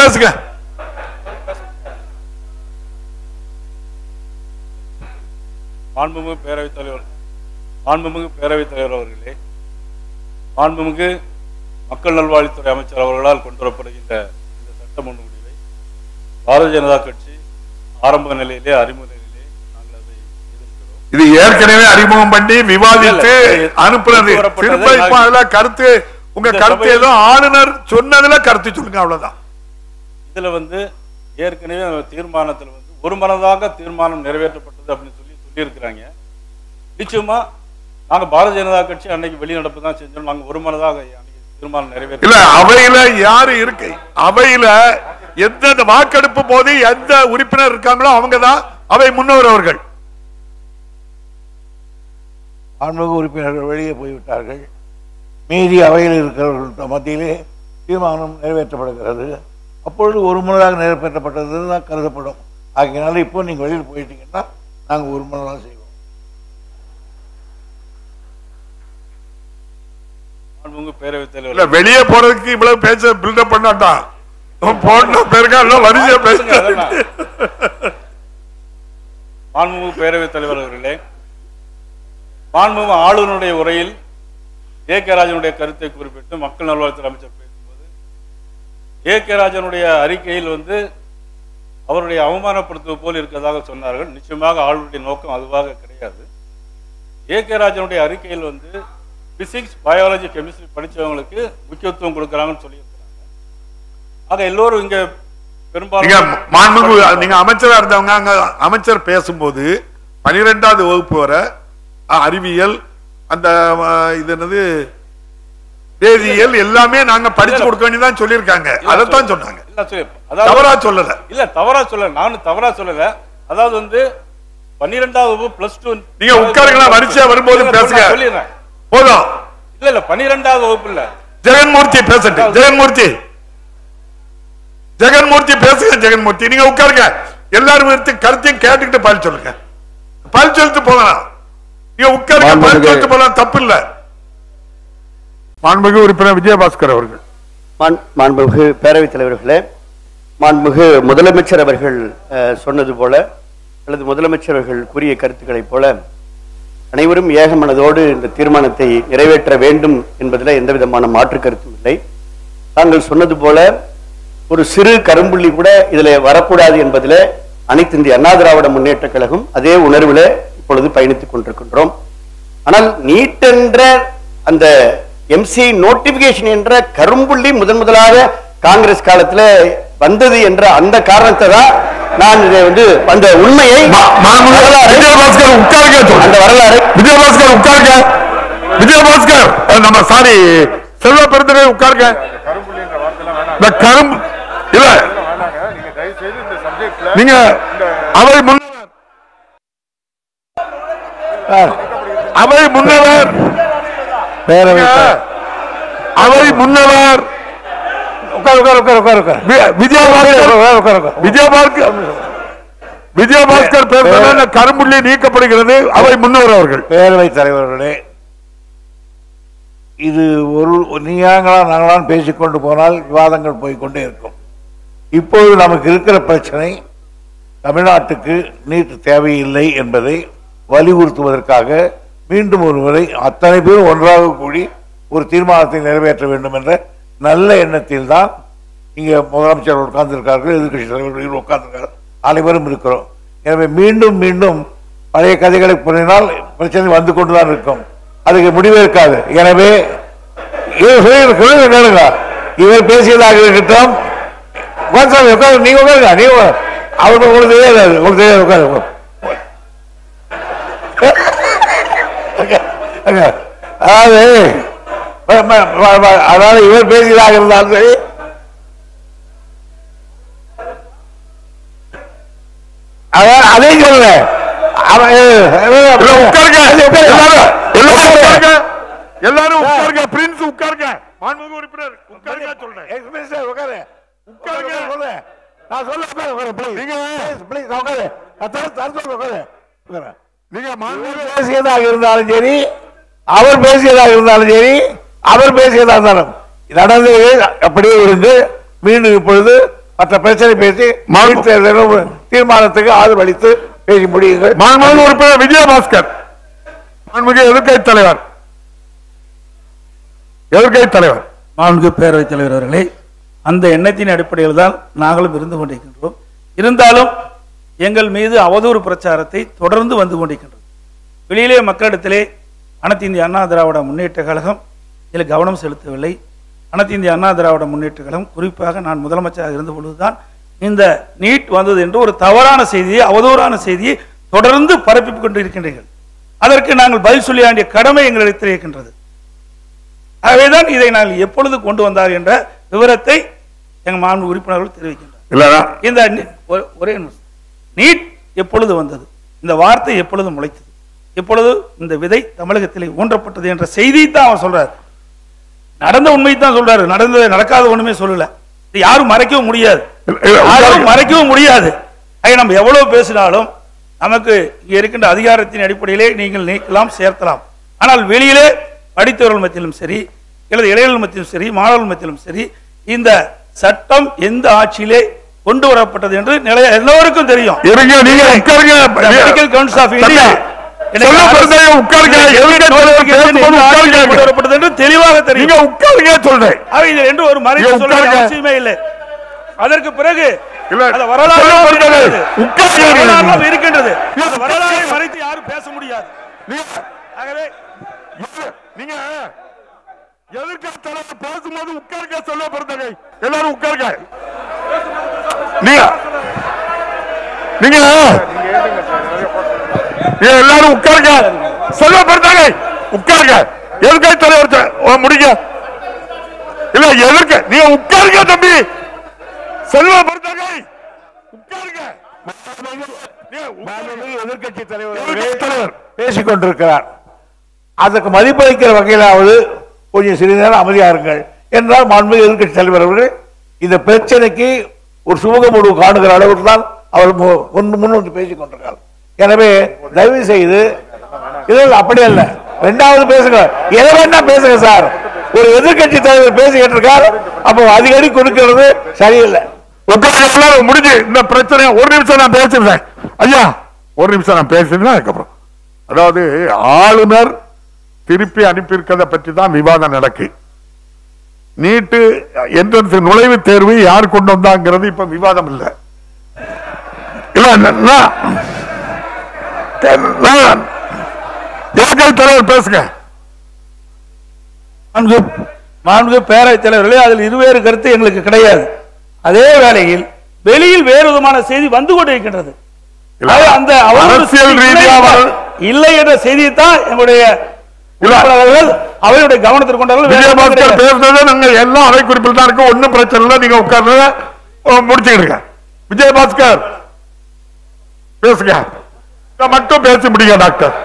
பேசுங்க மாண்புமிகு பேரவைத் தலைவர் மாண்புமிகு பேரவைத் தலைவர் அவர்களே மாண்புமிகு மக்கள் நல்வாழ்வுத்துறை அமைச்சர் அவர்களால் கொண்டு வரப்படுகின்ற இந்த சட்ட முன்வடிவை பாரதிய ஜனதா கட்சி ஆரம்ப நிலையிலே அறிமுக நிலையிலே நாங்கள் அதை எதிர்க்கிறோம் இது ஏற்கனவே அறிமுகம் பண்ணி விவாதித்து இல்ல, இல்ல. அனுப்புனது கொண்டு வரப்பட்டது திரும்ப இப்ப நான் அதுல கருத்து உங்க இந்த கருத்து சபையில் ஏதோ ஆளுநர் சொன்னதுல கருத்து சொல்லுங்க அவ்வளவுதான் இதுல வந்து ஏற்கனவே அந்த தீர்மானத்துல வந்து ஒரு மனதாக தீர்மானம் நிறைவேற்றப்பட்டது அப்படின்னு சொல்லி சொல்லியிருக்கிறாங்க நிச்சயமா நாங்க பாரதிய ஜனதா கட்சி அன்னைக்கு வெளிநடப்பு தான் செஞ்சோம் நாங்க ஒரு மனதாக அன்னைக்கு தீர்மானம் நிறைவேற்ற இல்ல அவையில யாரு இருக்கு அவையில எந்த வாக்கெடுப்பு போது எந்த உறுப்பினர் இருக்காங்களோ அவங்கதான் அவை முன்னவர் அவர்கள் ஆன்மீக உறுப்பினர்கள் வெளியே போய்விட்டார்கள் மீதி அவையில் இருக்கிறவர்கள் மத்தியிலே தீர்மானம் நிறைவேற்றப்படுகிறது அப்பொழுது ஒரு முறையாக நிறைவேற்றப்பட்டது தான் கருதப்படும் ஆகையினால இப்போ நீங்கள் வெளியில் போயிட்டீங்கன்னா நாங்கள் ஒரு முறை தான் செய்வோம் மாண்புமிகு பேரவைத் இல்ல தலைவர் வெளியே போறதுக்கு இவ்வளவு பேச பில்டப் பண்ணாதான் போன பேருக்கா எல்லாம் வரிசையா பேசுங்க, பேச அதெல்லாம். மாண்புமிகு பேரவைத் தலைவர் அவர்களே மாண்புமிகு ஆளுநருடைய உரையில் ஏ கே ராஜனுடைய கருத்தை குறிப்பிட்டு மக்கள் நல்வாழ்வுத்துறை அமைச்சர் பேசும்போது ஏ கே ராஜனுடைய அறிக்கையில் வந்து அவருடைய அவமானப்படுத்துவது போல் இருக்கிறதாக சொன்னார்கள் நிச்சயமாக ஆளுநருடைய நோக்கம் அதுவாக கிடையாது ஏ கே ராஜனுடைய அறிக்கையில் வந்து பிசிக்ஸ் பயாலஜி கெமிஸ்ட்ரி படிச்சவங்களுக்கு முக்கியத்துவம் கொடுக்குறாங்கன்னு சொல்லியிருக்கிறாங்க ஆக எல்லோரும் இங்க நீங்க பெரும்பாலும் மாண்புமிகு நீங்க அமைச்சரா இருந்தவங்க அங்க அமைச்சர் பேசும்போது பனிரெண்டாவது வகுப்பு வரை அ, அறிவியல் அந்த அ, இது என்னது வேதியியல் எல்லாமே நாங்க படிச்சு கொடுக்க வேண்டியதான் சொல்லியிருக்காங்க அதைத்தான் சொன்னாங்க இல்ல சொல்லி அதாவது தவறா சொல்லல இல்ல தவறா சொல்ல நானும் தவறா சொல்லல அதாவது வந்து பன்னிரெண்டாவது வகுப்பு பிளஸ் டூ நீங்க உட்காருங்களா, வரிசையா வரும்போது பேசுங்க. சொல்லிடுறேன் போதும் இல்ல இல்ல பன்னிரெண்டாவது வகுப்பு இல்ல ஜெகன்மூர்த்தி பேசட்டும் ஜெகன்மூர்த்தி ஜெகன்மூர்த்தி பேசுங்க ஜெகன்மூர்த்தி நீங்க உட்காருங்க எல்லாரும் எடுத்து கருத்தையும் கேட்டுக்கிட்டு பதில் சொல்லுங்க பதில் சொல்லிட்டு போகலாம் நீங்க உட்காருங்க பதில் மாண்புமிகு- சொல்லிட்டு போகலாம் தப்பு இல்ல மாண்புமிகு உறுப்பினர் விஜயபாஸ்கர் அவர்கள் மாண்- மாண்புமிகு பேரவைத் தலைவர்களே மாண்புமிகு முதலமைச்சர் அவர்கள் அஹ், சொன்னது போல அல்லது முதலமைச்சர் அவர்கள் கூறிய கருத்துக்களைப் போல அனைவரும் ஏக மனதோடு இந்த தீர்மானத்தை நிறைவேற்ற வேண்டும் என்பதில் எந்த விதமான மாற்று கருத்தும் இல்லை தாங்கள் சொன்னது போல ஒரு சிறு கரும்புள்ளி கூட இதில் வரக்கூடாது என்பதில் அனைத்து இந்திய அண்ணா திராவிட முன்னேற்ற கழகம் அதே உணர்வில் இப்பொழுது பயணித்துக் கொண்டிருக்கின்றோம் ஆனால் நீட் என்ற அந்த எம்சி நோட்டிபிகேஷன் என்ற கரும்புள்ளி முதன் முதலாக காங்கிரஸ் காலத்துல வந்தது என்ற அந்த காரணத்தை தான் நான் இதை வந்து அந்த உண்மையை மா- மாண்புமிகு வரலாறு- விஜயபாஸ்கர் உட்காருங்க அந்த சொல்லுங்க. வரலாறு விஜயபாஸ்கர் உட்காருங்க விஜயபாஸ்கர் அஹ், நம்ம சாரி செல்வ பெருந்தகை உட்காருங்க இந்த கரும்பு இல்ல நீங்க அவை முன்னவர் அவை முன்னவர் பேரவை நீங்க அவை முன்னவர் உட்கார் உட்கார் உட்கார் உட்கார் உட்கார் வி- விஜயபாஸ்கர் உட்கார் உட்கார் உட்கார் விஜயபாஸ்கர் விஜயபாஸ்கர் பேசுறது இந்த கரும்புள்ளி நீக்கப்படுகிறது அவை முன்னவர் அவர்கள் பேரவைத் தலைவர்களே இது ஒரு நீங்களா நாங்களாம் பேசிக்கொண்டு போனால் விவாதங்கள் போய்க்கொண்டே இருக்கும் இப்போது நமக்கு இருக்கிற பிரச்சனை தமிழ்நாட்டுக்கு நீட் தேவையில்லை என்பதை வலியுறுத்துவதற்காக மீண்டும் ஒரு முறை அத்தனை பேரும் ஒன்றாக கூடி ஒரு தீர்மானத்தை நிறைவேற்ற வேண்டும் என்ற நல்ல எண்ணத்தில் தான் இங்கே முதலமைச்சர் உட்கார்ந்திருக்கார்கள் எதிர்கட்சி தலைவர்கள் உட்கார்ந்திருக்கார்கள் அனைவரும் இருக்கிறோம் எனவே மீண்டும் மீண்டும் பழைய கதைகளை புரிந்தால் பிரச்சனை வந்து கொண்டுதான் இருக்கும் அதுக்கு முடிவே இருக்காது எனவே இவர் சொல்லியிருக்கிறது கேளுங்க இவர் பேசியதாக இருக்கட்டும் உட்காந்து உட்காந்து நீங்க உட்காருங்க நீங்க உட்காருங்க. அவருக்கு உங்களுக்கு தெரியாது உங்களுக்கு தெரியாது உட்காரு உட்காரு. அங்க, அதாவது ம- ம- ம- ம- அதாவது இவர் பேசியதாக இருந்தாலும் சரி அதான் அதையும் சொல்லுங்க அவன் இல்ல, உட்காருங்க அது உட்காரு. எல்லாரும் எல்லாரும் உட்காருங்க எல்லாரும் உட்காருங்க பிரின்ஸ் உட்காருங்க மாண்புமிகு உறுப்பினர் உட்காருங்க சொல்றேன் எக்ஸ்பிரஸ் உட்காரு உட்காருங்க. சொல்றேன் நான் சொல்ல உட்காரு உட்காரு ப்ளீஸ் நீங்க ப்ளீஸ் நான் உட்காரு நான் தர தர சொல்ல உட்காரு உட்காரு நீங்க மாண்புமிகு பேசியதாக இருந்தாலும் சரி அவர் பேசியதாக இருந்தாலும் சரி அவர் பேசியதாக இருந்தாலும் நடந்தது அப்படியே இருந்து மீண்டும் இப்பொழுது மற்ற பிரச்சனை பேசி மா- நீட் தேர்தலும் தீர்மானத்துக்கு ஆதரவு அளித்து பேசி முடியுங்கள் மாண்புமிகு உறுப்பினர் விஜயபாஸ்கர் மாண்புமிகு எதிர்க்கட்சி தலைவர் எதிர்க்கட்சி தலைவர் மாண்புமிகு பேரவைத் தலைவர் அவர்களே அந்த எண்ணத்தின் அடிப்படையில் தான் நாங்களும் இருந்து கொண்டிருக்கின்றோம் இருந்தாலும் எங்கள் மீது அவதூறு பிரச்சாரத்தை தொடர்ந்து வந்து கொண்டிருக்கின்றது வெளியிலே மக்களிடத்திலே அனைத்து இந்திய அண்ணா திராவிட முன்னேற்ற கழகம் இதில் கவனம் செலுத்தவில்லை அனைத்து இந்திய அண்ணா திராவிட முன்னேற்ற கழகம் குறிப்பாக நான் முதலமைச்சராக இருந்த பொழுதுதான் இந்த நீட் வந்தது என்று ஒரு தவறான செய்தியை அவதூறான செய்தியை தொடர்ந்து பரப்பிக் கொண்டிருக்கின்றீர்கள் அதற்கு நாங்கள் பதில் சொல்ல வேண்டிய கடமை எங்களிடத்தில் இருக்கின்றது ஆகவேதான் இதை நாங்கள் எப்பொழுது கொண்டு வந்தார் என்ற விவரத்தை எங்கள் மாண்பு உறுப்பினர்கள் தெரிவிக்கின்றனர் இல்லடா இந்த நி- ஒ- ஒரே நிமிஷம். நீட் எப்பொழுது வந்தது இந்த வார்த்தை எப்பொழுது முளைத்தது எப்பொழுது இந்த விதை தமிழகத்திலே ஊன்றப்பட்டது என்ற செய்தியை தான் அவர் சொல்றார் நடந்த உண்மையை தான் சொல்றாரு நடந்தது நடக்காத ஒண்ணுமே சொல்லல இது யாரும் மறைக்கவும் முடியாது இல்ல, இல்ல, யாரும் உட்காருங்க. மறைக்கவும் முடியாது ஆக நம்ம எவ்வளவு பேசினாலும் நமக்கு இங்க இருக்கின்ற அதிகாரத்தின் அடிப்படையிலே நீங்கள் நீக்கலாம் சேர்த்தலாம் ஆனால் வெளியிலே படித்தவர்கள் மத்தியிலும் சரி அல்லது இளைஞர்கள் மத்தியிலும் சரி மாணவர்கள் மத்தியிலும் சரி இந்த சட்டம் எந்த ஆட்சியிலே கொண்டு வரப்பட்டது என்று நிலைய எல்லோருக்கும் தெரியும் இருங்க நீங்க உட்காருங்க மெடிக்கல் கவுன்சில் ஆஃப் இந்தியா சொல்ல பிறந்தே உட்காருங்க எதிர்க்கட்சி தலைவர் பேசும்போது உட்காருங்க கொண்டு வரப்பட்டது என்று தெளிவாக தெரியும் நீங்க உட்காருங்க சொல்றேன் ஆக இது என்று ஒரு மறைத்து நீங்க சொல்ல வேண்டிய உட்காருங்க. அவசியமே இல்லை அதற்கு பிறகு இல்ல, அந்த வரலாறு சொல்ல இருக்கின்றது. வருகிறது. உட்காருங்க. வரலாறுலாம் இருக்கின்றது அந்த வரலாறை மறைத்து யாரும் பேச முடியாது நீங்க- ஆகவே நீங்க எதிர்க்கட்சி தலைவர் பேசும்போது உட்காருங்க சொல்ல பிறந்தகை எல்லாரும் உட்காருங்க நீங்க நீங்க நீங்க எல்லாரும் உட்காருங்க சொல்ல பிறந்தகை உட்காருங்க எதிர்க்கட்சி தலைவர் சொ- ஓ, முடிங்க இல்ல எதிர்க்க நீங்க உட்காருங்க தம்பி செல்வ பிறந்தகை உட்காருங்க எதிர்க்கட்சி எதிர்க்கட்சி தலைவர் பேசிக் கொண்டிருக்கிறார் அதுக்கு மதிப்பளிக்கிற வகையிலாவது கொஞ்சம் சிறிது நேரம் அமைதியா இருங்கள் என்றால் மாண்புமிகு எதிர்க்கட்சி தலைவர் அவர்கள் இந்த பிரச்சனைக்கு ஒரு சுமூக முடிவு காணுகிற அளவுக்கு தான் அவர் மு- முன் முன் வந்து பேசிக் கொண்டிருக்கிறார் எனவே தயவு செய்து இதில் அப்படி அல்ல ரெண்டாவது பேசுங்க எதை வேணா பேசுங்க சார் ஒரு எதிர்க்கட்சி தலைவர் பேசிக்கிட்டு இருக்கார் அப்போ அதிகடி கொடுக்கிறது சரியில்லை உட்கார்ந்து எல்லாரும் முடிஞ்சு இந்த பிரச்சனை ஒரு நிமிஷம் நான் பேசிடுறேன் ஐயா ஒரு நிமிஷம் நான் பேசிடுறேன் அதுக்கப்புறம் அதாவது ஆளுநர் திருப்பி அனுப்பியிருக்கிறத பற்றி தான் விவாதம் நடக்கு நீட்டு என்ட்ரன்ஸ் நுழைவுத் தேர்வு யார் கொண்டு வந்தாங்கிறது இப்ப விவாதம் இல்லை இல்ல ந- நான் நான் எதிர்க்கட்சி தலைவர் பேசுங்க மாண்பு மாண்பு பேரவைத் தலைவர்களே அதில் இருவேறு கருத்து எங்களுக்கு கிடையாது அதே வேளையில் வெளியில் வேறு விதமான செய்தி வந்து கொண்டிருக்கின்றது இல்ல, ஆக அந்த அவதூறு அரசியல் செய்தி ரீதியா இல்லை வர- இல்லை என்ற செய்தியை தான் எங்களுடைய உறுப்பினர்கள் அவையுடைய கவனத்திற்கு கொண்டார்கள் வேறு ஒன்றும் விஜயபாஸ்கர் கிடையாது. பேசுனது நாங்க எல்லாம் அவை குறிப்பில் தான் இருக்கு ஒண்ணும் பிரச்சனை இல்லை நீங்க உட்கார்ந்து முடிச்சுக்கிடுங்க விஜயபாஸ்கர் பேசுங்க இதை மட்டும் பேசி முடியுங்க டாக்டர்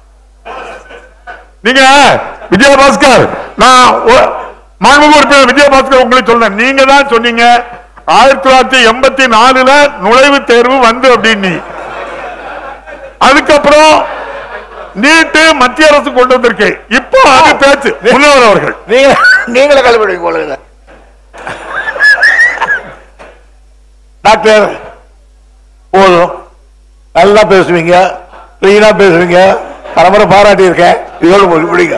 நீங்க விஜயபாஸ்கர் நான் ஒ- மாண்புமிகு உறுப்பினர் விஜயபாஸ்கர் உங்களுக்கு சொல்றேன் நீங்க தான் சொன்னீங்க ஆயிரத்தி தொள்ளாயிரத்தி எண்பத்தி நாலுல நுழைவுத் தேர்வு வந்து அப்படின்னு அதுக்கப்புறம் நீட்டு மத்திய அரசு கொண்டு வந்திருக்கு இப்போ அது பேச்சு முன்னவர் அவர்கள் நீங்க நீங்களே கல்விடுங்க போல டாக்டர் போதும் நல்லா பேசுவீங்க கிளீனா பேசுவீங்க பரம்பரை பாராட்டி இருக்கேன் இதோட முடிங்க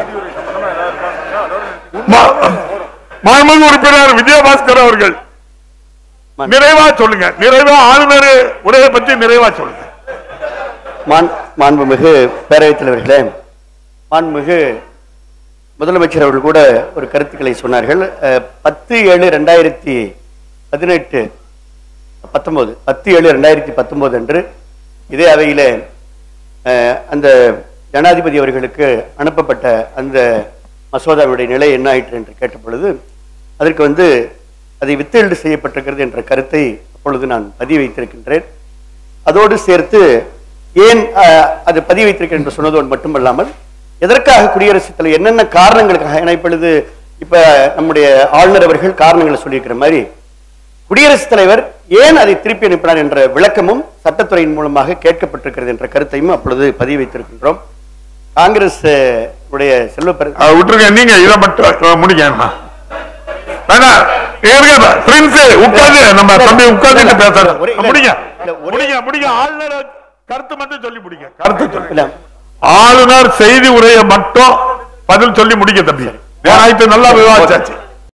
மா- மாண்புமிகு உறுப்பினர் விஜயபாஸ்கர் அவர்கள் நிறைவா சொல்லுங்க நிறைவா ஆளுநர் உரையை பத்தி நிறைவா சொல்லுங்க மாண்- மாண்புமிகு பேரவைத் தலைவர்களே மாண்புமிகு முதலமைச்சர் அவர்கள் கூட ஒரு கருத்துக்களை சொன்னார்கள் அஹ், பத்து ஏழு ரெண்டாயிரத்தி பதினெட்டு பத்தொன்பது பத்து ஏழு ரெண்டாயிரத்தி பத்தொன்பது அன்று இதே அவையிலே அஹ், அந்த ஜனாதிபதி அவர்களுக்கு அனுப்பப்பட்ட அந்த மசோதாவுடைய நிலை என்ன ஆயிற்று என்று கேட்ட பொழுது அதற்கு வந்து அதை வித்தேடு செய்யப்பட்டிருக்கிறது என்ற கருத்தை அப்பொழுது நான் பதிவு வைத்திருக்கின்றேன் அதோடு சேர்த்து ஏன் அஹ், அது பதிவு வைத்திருக்கிறேன் என்று சொன்னதோடு மட்டுமல்லாமல் எதற்காக குடியரசுத் தலைவர் என்னென்ன காரணங்களுக்காக ஏன்னா இப்பொழுது இப்ப நம்முடைய ஆளுநர் அவர்கள் காரணங்களை சொல்லியிருக்கிற மாதிரி குடியரசுத் தலைவர் ஏன் அதை திருப்பி அனுப்பினார் என்ற விளக்கமும் சட்டத்துறையின் மூலமாக கேட்கப்பட்டிருக்கிறது என்ற கருத்தையும் அப்பொழுது பதிவு வைத்திருக்கின்றோம் காங்கிரஸ் அஹ், உடைய செல்வ அஹ் விட்டுருங்க நீங்க இதை மட்டும் அஹ், முடிங்க அம்மா. வேண்டாம் இருங்க பிரின்ஸ் உட்கார்ந்து நம்ம தம்பி உட்கார்ந்துட்டு பேசுறோம் ஒரே- இல்ல, முடிங்க இல்ல, ஒரே- முடிங்க முடிங்க ஆளுநர் கருத்து மட்டும் சொல்லி முடிங்க கருத்து சொல்லி இல்ல ஆளுநர் செய்தி உரையை மட்டும் பதில் சொல்லி முடிக்க தம்பி நேராயிட்டு நல்லா விவாதிச்சாச்சு